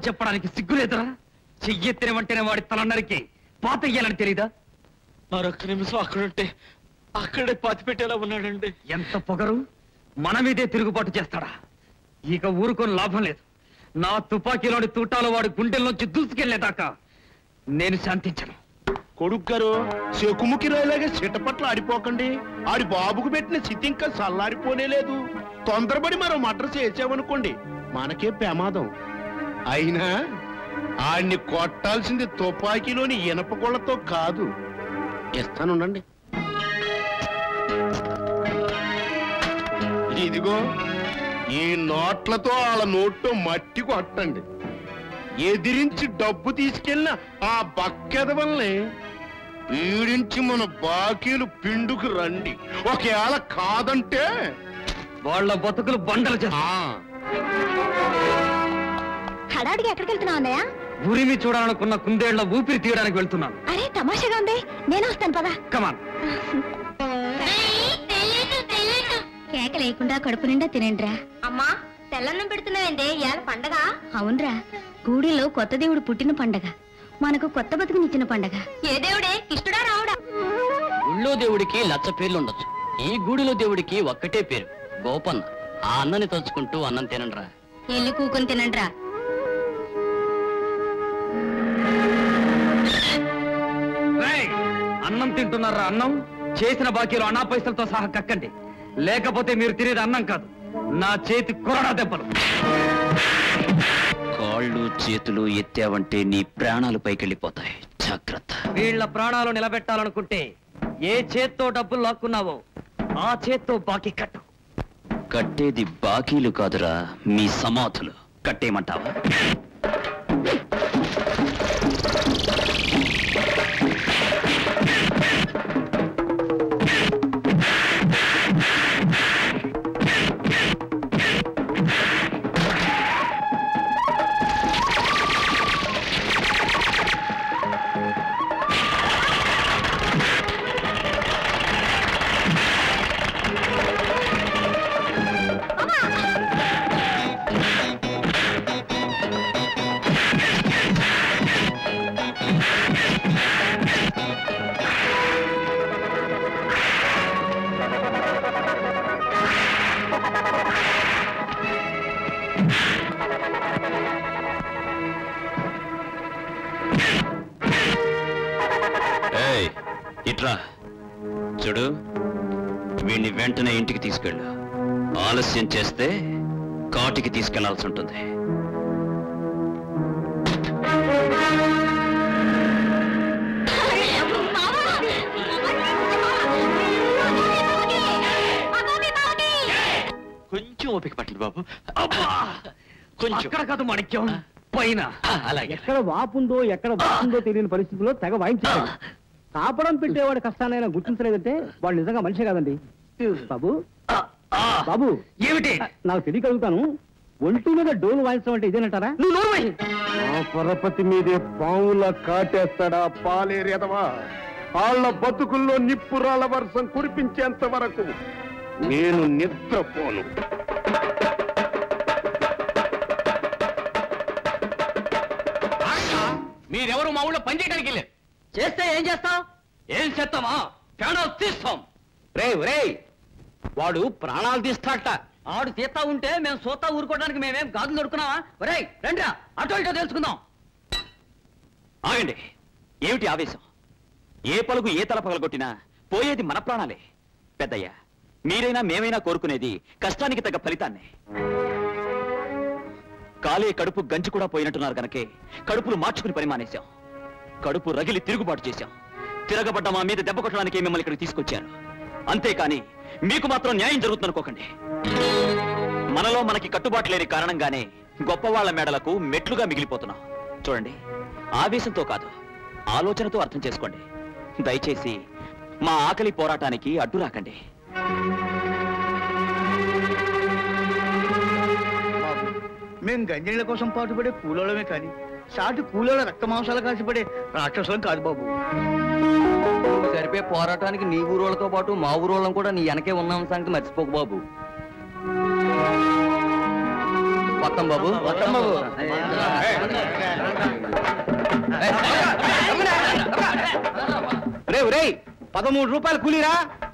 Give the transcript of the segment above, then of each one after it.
చెప్పడానికి సిగ్గులేదురా చెయ్యెత్తినవంటేనే వాడి తల నరికి పాతయ్యాలని తెలీదా మరొక్క నిమిషం అక్కడుంటే అక్కడే పాతి పెట్టేలా ఉన్నాడండి ఎంత పొగరు మన మీదే తిరుగుబాటు చేస్తాడా ఇక ఊరుకొని లాభం లేదు నా తుపాకీలోని తూటాలు వాడి గుండెల్లోంచి దూసుకెళ్లేదాకా నేను శాంతించను కొడుకు గారు చెకుముకి రాయలాగా చిటపట్ల ఆడిపోకండి ఆడి బాబుకు పెట్టిన స్థితి ఇంకా చల్లారిపోనే లేదు తొందరపడి మరో మటర్ చేసామనుకోండి మనకే ప్రమాదం అయినా ఆడిని కొట్టాల్సింది తుపాకీలోని ఇనప గొళ్ళతో కాదు ఇస్తానుండండి ఇదిగో ఈ నోట్లతో వాళ్ళ నోట్లో మట్టి కొట్టండి ఎదిరించి డబ్బు తీసుకెళ్ళిన ఆ బక్కెదవల్ని పీడించి మన బాకీలు పిండుకు రండి ఒకవేళ కాదంటే వాళ్ళ బతుకులు బండలు చేస్తా ఆ హడాడిగా ఎక్కడికి వెళ్తున్నావు అన్నయ్య ఉరిమి చూడాలనుకున్న కుందేళ్ల ఊపిరి తీయడానికి వెళ్తున్నాను అరే తమాషాగా ఉంది నేను వస్తాను పదా కమాన్ కేక లేకుండా కడుపు నిండా తినండిరా అమ్మా తెల్లన్నం పెడుతున్నావేందే ఇవాళ పండగ అవునరా గూడిలో కొత్త దేవుడు పుట్టిన పండగ మనకు కొత్త బతుకునిచ్చిన పండగ ఏ దేవుడే కిష్టుడా రావుడా ఊళ్ళో దేవుడికి లచ్చ పేర్లు ఉండొచ్చు ఈ గూడిలో దేవుడికి ఒక్కటే పేరు గోపన్న ఆ అన్నని తలుచుకుంటూ అన్నం తినండిరా ఎల్లి కూకుని తినండిరా రేయ్, అన్నం తింటున్నారా అన్నం చేసిన బాకీలు అనా పైసలతో సహా కక్కండి లేకపోతే మీరు తినేది అన్నం కాదు నా చేతి కొరడా దెబ్బలు కాళ్ళు చేతులు ఎత్తావంటే నీ ప్రాణాలు పైకెళ్ళిపోతాయి జాగ్రత్త వీళ్ళ ప్రాణాలు నిలబెట్టాలనుకుంటే ఏ చేత్తో డబ్బులు లాక్కున్నావో ఆ చేత్తో బాకీ కట్టు కట్టేది బాకీలు కాదురా మీ సమాధులు కట్టేయమంటావా ఏయ్, ఇట్రా చూడు వీణ్ణి వెంటనే ఇంటికి తీసుకెళ్ళు ఆలస్యం చేస్తే కాటికి తీసుకెళ్లాల్సి ఉంటుంది కొంచెం ఓపిక పట్టండి బాబు కొంచెం అక్కడ కాదు మాణిక్యం పైన ఆ, అలాగే ఎక్కడ వాపుందో ఎక్కడ వాపుందో తెలియని పరిస్థితిలో తెగ వాయించాడు కాపడం పెట్టేవాడి కష్టానైనా గుర్తించలేదంటే వాడు నిజంగా మనిషి కాదండి బాబు ఆ, ఆ, బాబు ఏమిటి నాకు తెలియగలుగుతాను ఒంటి మీద డోలు వాయించడం అంటే ఇదేనంటారా నువ్వు నోరుమై ఆ పరపతి మీదే పావుల కాటేస్తాడా పాలేరేదవా వాళ్ళ బతుకుల్లో నిప్పురాళ్ళ వర్షం కురిపించేంత వరకు నేను నిద్రపోను మీరెవరు మా ఊళ్ళో పని చేయడానికి వెళ్ళారు చేస్తే ఏం చేస్తాం ఏం చేస్తామా ప్రాణాలు తీస్తాం రే రే వాడు ప్రాణాలు తీస్తాట ఆడు తీస్తా ఉంటే మేము సోతా ఊరుకోవడానికి మేమేం గాజులు దొరుకున్నావా ఒరేయ్ రండిరా అటో ఇటో తెలుసుకుందాం ఆగండి ఏమిటి ఆవేశం ఏ పలుగు ఏ తల పగలగొట్టినా పోయేది మన ప్రాణాలే పెద్దయ్య మీరైనా మేమైనా కోరుకునేది కష్టానికి తగ్గ ఫలితాన్ని కాలే కడుపు గంజి కూడా పోయినట్టున్నారు గనకే కడుపులు మార్చుకుని పని మానేశాం కడుపు రగిలి తిరుగుబాటు చేశాం తిరగబడ్డ మా మీద దెబ్బ కొట్టడానికి మిమ్మల్ని ఇక్కడికి తీసుకొచ్చారు అంతేకాని మీకు మాత్రం న్యాయం జరుగుతుందనుకోకండి మనలో మనకి కట్టుబాటు లేని కారణంగానే గొప్పవాళ్ల మేడలకు మెట్లుగా మిగిలిపోతున్నాం చూడండి ఆవేశంతో కాదు ఆలోచనతో అర్థం చేసుకోండి దయచేసి మా ఆకలి పోరాటానికి అడ్డు రాకండి బాబు మేం గంజళ్ళ కోసం పాటుపడే కూలోళ్ళమే కానీ సాటి కూలోళ్ళ రక్త మాంసాలు కాసిపడే రాక్షసులం కాదు బాబు సరిపే పోరాటానికి నీ ఊరోళ్ళతో పాటు మా ఊరోళ్ళం కూడా నీ వెనకే ఉన్నాం సంగతి మర్చిపోకు బాబు వస్తాం బాబు వస్తాం బాబు రే రే పదమూడు రూపాయలు కూలీరా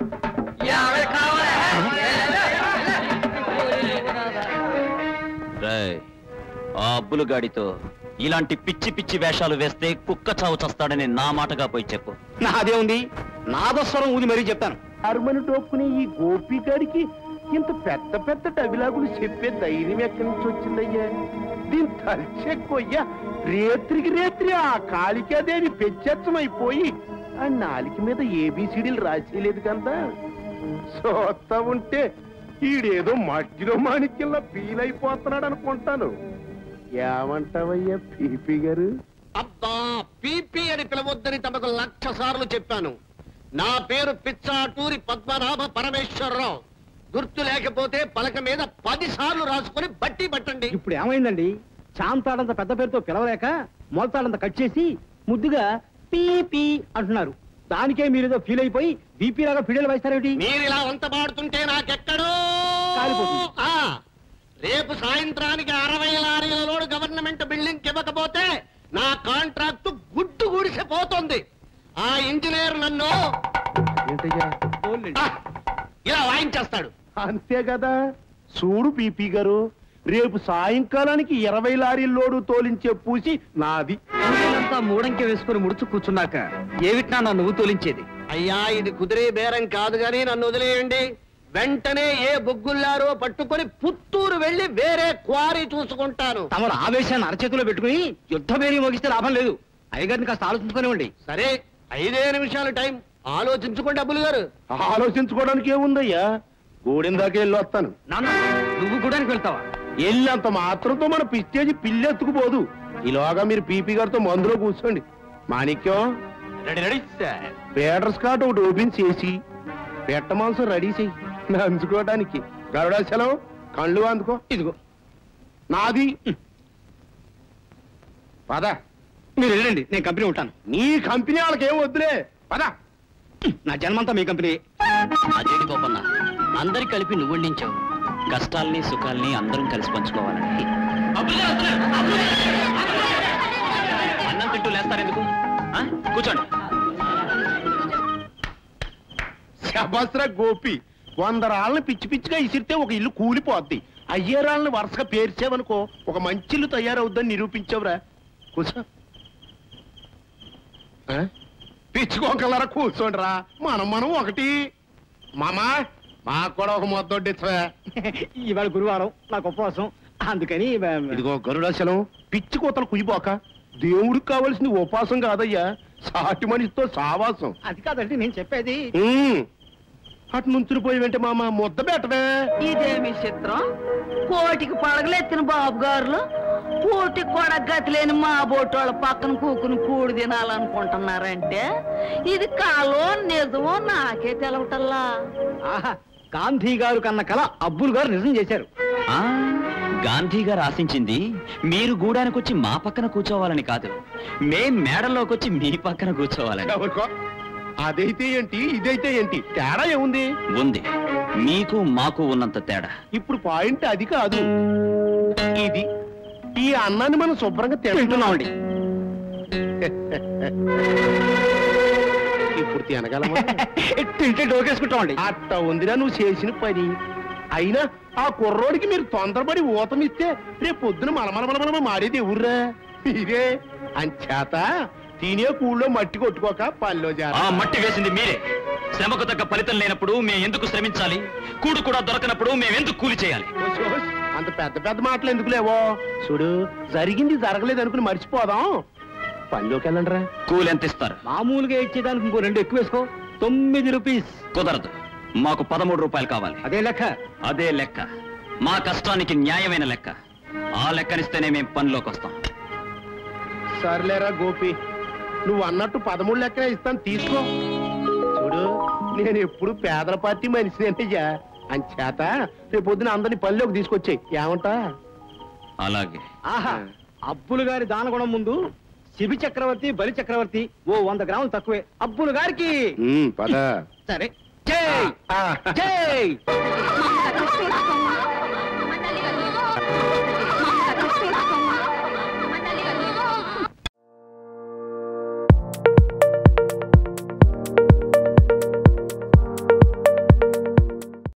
రేయ్, ఆ అబ్బులు గాడితో ఇలాంటి పిచ్చి పిచ్చి వేషాలు వేస్తే కుక్క చావు చస్తాడని నా మాటగా పోయి చెప్పు నాదే ఉంది నాదస్వరం ఊది మరీ చెప్తాను అర్మని టోపుకునే ఈ గోపిగాడికి ఇంత పెద్ద పెద్ద డబిలాగులు చెప్పే ధైర్యం ఎక్కడి నుంచి వచ్చిందయ్యా దీని తలిచే కొయ్య రేత్రికి రేత్రి ఆ కాళికాదేవి పెచ్చచ్చమైపోయి ఆ నాలిక మీద ఏబిసిడీలు రాసేయలేదు కదా చూస్తా ఉంటే ఈడేదో మట్టిలో మాణిక్యంలా ఫీల్ అయిపోతున్నాడు అనుకుంటాను ఏమంటావయ్యా పీపీ గారు అబ్బా పీపీ అని పిలవద్దని తమకు లక్ష సార్లు చెప్పాను నా పేరు పిచ్చాటూరి పద్మనాభ పరమేశ్వరరావు గుర్తు లేకపోతే పలక మీద పది సార్లు రాసుకొని బట్టి పట్టండి ఇప్పుడు ఏమైందండి చాంతాడంత పెద్ద పేరుతో పిలవలేక మొలతాడంత కట్ చేసి ముద్దుగా పీ పీ అంటున్నారు దానికే మీరేదో ఫీల్ అయిపోయి బీపీ లాగా ఫిడేలు వేస్తారేమిటి మీరు ఇలా వంత పాడుతుంటే నాకెక్కడో కాలిపోతుంది. ఆ, రేపు సాయంత్రానికి అరవై లారీల లోడు గవర్నమెంట్ బిల్డింగ్ ఇవ్వకపోతే నా కాంట్రాక్ట్ గుడ్డు గుడిసిపోతుంది ఆ ఇంజనీర్ నన్ను ఏంటయ్యా ఆ, ఇలా వాయించేస్తాడు అంతే కదా చూడు పీపీ గారు రేపు సాయంకాలానికి ఇరవై లారీల లోడు తోలించే పూసి నాది అంతా మూడంకి వేసుకుని ముడుచు కూర్చున్నాక ఏమిటినా నా నువ్వు తోలించేది అయ్యా ఇది కుదిరే బేరం కాదు గాని నన్ను వదిలేయండి వెంటనే ఏ బొగ్గుల్లారో పట్టుకొని పుత్తూరు వెళ్ళి వేరే క్వారీ చూసుకుంటాను తమరు ఆవేశాన్ని అరచేతిలో పెట్టుకుని యుద్ధ బేరీ మోగిస్తే లాభం లేదు అయ్యగారిని కాస్త ఆలోచించుకునివ్వండి సరే ఐదే నిమిషాలు టైం ఆలోచించుకోండి డబ్బులు గారు ఆలోచించుకోవడానికి ఏముందయ్యా గోడిందాకే వెళ్ళి వస్తాను నాన్న నువ్వు గుడానికి వెళ్తావా వెళ్ళినంత మాత్రంతో మన పిస్తేజీ పిల్లెత్తుకుపోదు ఈలోగా మీరు పీపీ గారితో మందులో కూర్చోండి మాణిక్యం రెడీ రెడీ సార్ పేటర్ స్కాట్ ఒకటి ఓపెన్ చేసి పెట్ట మాంసం రెడీ చెయ్యి నంచుకోవడానికి గరుడాచలం కళ్ళు అందుకో ఇదిగో నాది పద మీరు వెళ్ళండి నేను కంపెనీ ఉంటాను నీ కంపెనీ వాళ్ళకి ఏం వద్దులే పద నా జన్మంతా మీ కంపెనీ అదేంటి గోపన్న అందరి కలిపి నువ్వు వండించావు కష్టాల్ని సుఖాల్ని అందరం కలిసి పంచుకోవాలని అన్నం తింటూ లేస్తారెందుకు ఆ? కూర్చోండి శభస్ర గోపి వంద రాళ్ళని పిచ్చి పిచ్చిగా ఇసిరితే ఒక ఇల్లు కూలిపోద్ది అయ్యే రాళ్ళని వరుసగా పేర్చావనుకో ఒక మంచి ఇల్లు తయారవుద్దని నిరూపించావురా కూర్చో ఆ? పిచ్చుకోకలరా కూర్చోండిరా మనం మనం ఒకటి మామా మాకు కూడా ఒక మొద్దొడ్డిచ్చవే ఇవాళ గురువారం నాకు ఉపవాసం అందుకని ఆ, ఇదిగో గరుడాచలం పిచ్చి కోతలు కుయ్యిపోక దేవుడికి కావలసింది ఉపాసం కాదయ్యా సాటి మనిషితో సావాసం అది కాదండి నేను చెప్పేది ఉమ్. అటు నుంచుని పోయి వెంట మామ ముద్ద పెట్టవే ఇదేమి చిత్రం కోటికి పడగలెత్తిన బాబు గారులు కోటికి కూడా గతి లేని మా బోటోళ్ళ పక్కన కూకుని కూడి తినాలనుకుంటున్నారంటే ఇది కాలో నిజమో నాకే తెలవటల్లా ఆహా గాంధీ గారు కన్న కళ అబ్బుల్ గారు నిజం చేశారు ఆ గాంధీ గారు ఆశించింది మీరు గూడానికి వచ్చి మా పక్కన కూర్చోవాలని కాదు మేం మేడల్లోకి వచ్చి మీ పక్కన కూర్చోవాలని ఎవరికో అదైతే ఏంటి ఇదైతే ఏంటి తేడా ఏముంది ఉంది మీకు మాకు ఉన్నంత తేడా ఇప్పుడు పాయింట్ అది కాదు ఇది ఈ అన్నాన్ని మనం శుభ్రంగా తింటున్నామండి ఇప్పుడు తినగలమా తింటే డోకేసుకుంటామండి అట్ట ఉందిరా నువ్వు చేసిన పని అయినా ఆ కుర్రోడికి మీరు తొందరపడి ఊతమిస్తే రేపు పొద్దున మలమలమలమల మారేది ఎవర్రా ఇదే అంచేత తినే కూళ్ళో మట్టి కొట్టుకోక పనిలో ఆ జార మట్టి వేసింది మీరే శ్రమకు తగ్గ ఫలితం లేనప్పుడు మేము ఎందుకు శ్రమించాలి కూడు కూడా దొరకనప్పుడు మేము ఎందుకు కూలి చేయాలి ఓస్ ఓస్, అంత పెద్ద పెద్ద మాటలు ఎందుకు లేవో చూడు జరిగింది జరగలేదు అనుకుని మర్చిపోదాం పనిలోకి వెళ్ళండి రా కూలి ఎంత ఇస్తారు మామూలుగా ఇచ్చేదానికి ఇంకో రెండు ఎక్కువ వేసుకో తొమ్మిది రూపీస్ కుదరదు మాకు పదమూడు రూపాయలు కావాలి అదే లెక్క అదే లెక్క మా కష్టానికి న్యాయమైన లెక్క ఆ లెక్కనిస్తేనే మేము పనిలోకి వస్తాం సర్లేరా గోపి నువ్వు అన్నట్టు పదమూడు లెక్కనే ఇస్తాను తీసుకో చూడు నేను ఎప్పుడు పేదల పార్టీ మనిషినేనయ్యా అంచేత రేపు పొద్దున అందరిని పనిలోకి తీసుకొచ్చాయి ఏమంటా అలాగే ఆహా అబ్బులు గారి దానగుణం ముందు శిబి చక్రవర్తి బలి చక్రవర్తి ఓ వంద గ్రాములు తక్కువే అబ్బులు గారికి పద సరే జై జై